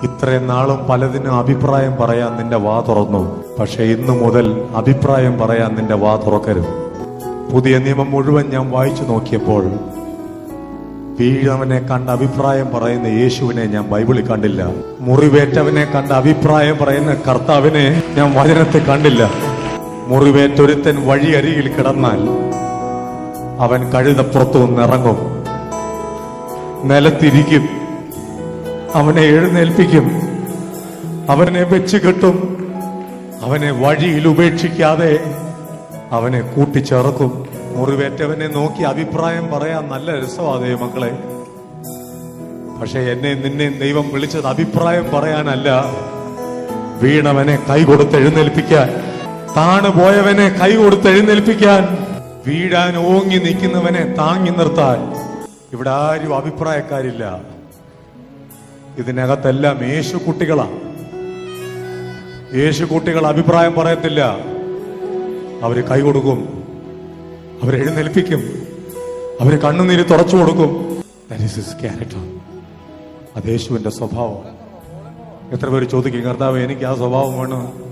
ഇത്രയും നാളും പലതിനും അഭിപ്രായം പറയാൻ നിന്റെ വാ തുറന്നു പക്ഷെ ഇന്നു മുതൽ അഭിപ്രായം പറയാൻ നിന്റെ വാ തുറക്കരുത് പുതിയ നിയമം മുഴുവൻ ഞാൻ വായിച്ചു നോക്കിയപ്പോൾ വീഴവനെ കണ്ട അഭിപ്രായം പറയുന്ന യേശുവിനെ ഞാൻ ബൈബിളിൽ കണ്ടില്ല മുറിവേറ്റവനെ കണ്ട അഭിപ്രായം പറയുന്ന കർത്താവിനെ ഞാൻ വചനത്തെ കണ്ടില്ല മുറിവേറ്റൊരുത്തൻ വഴിയരികിൽ കിടന്നാൽ അവൻ കഴുതപ്പുറത്തു നിന്നിറങ്ങും നിലത്തിരിക്കും അവനെ എഴുന്നേൽപ്പിക്കും അവനെ വെച്ച് കെട്ടും അവനെ വഴിയിൽ ഉപേക്ഷിക്കാതെ അവനെ കൂട്ടിച്ചേർക്കും മുറിവേറ്റവനെ നോക്കി അഭിപ്രായം പറയാൻ നല്ല രസമാതേ മക്കളെ പക്ഷെ എന്നെ നിന്നെ ദൈവം വിളിച്ചത് അഭിപ്രായം പറയാനല്ല വീണവനെ കൈ കൊടുത്ത് എഴുന്നേൽപ്പിക്കാൻ താണു പോയവനെ കൈ കൊടുത്ത് എഴുന്നേൽപ്പിക്കാൻ വീഴാൻ ഓങ്ങി നിൽക്കുന്നവനെ താങ്ങി നിർത്താൻ ഇവിടെ ആരും അഭിപ്രായക്കാരില്ല ഇതിനകത്തെല്ലാം യേശു കുട്ടികളാണ് യേശു കുട്ടികൾ അഭിപ്രായം പറയത്തില്ല അവര് കൈ കൊടുക്കും അവരെ എഴുന്നേൽപ്പിക്കും അവര് കണ്ണുനീര് തുറച്ചു കൊടുക്കും That is his character. അത് യേശുവിന്റെ സ്വഭാവം എത്ര പേര് ചോദിക്കും കർത്താവ് എനിക്ക് ആ സ്വഭാവം വേണം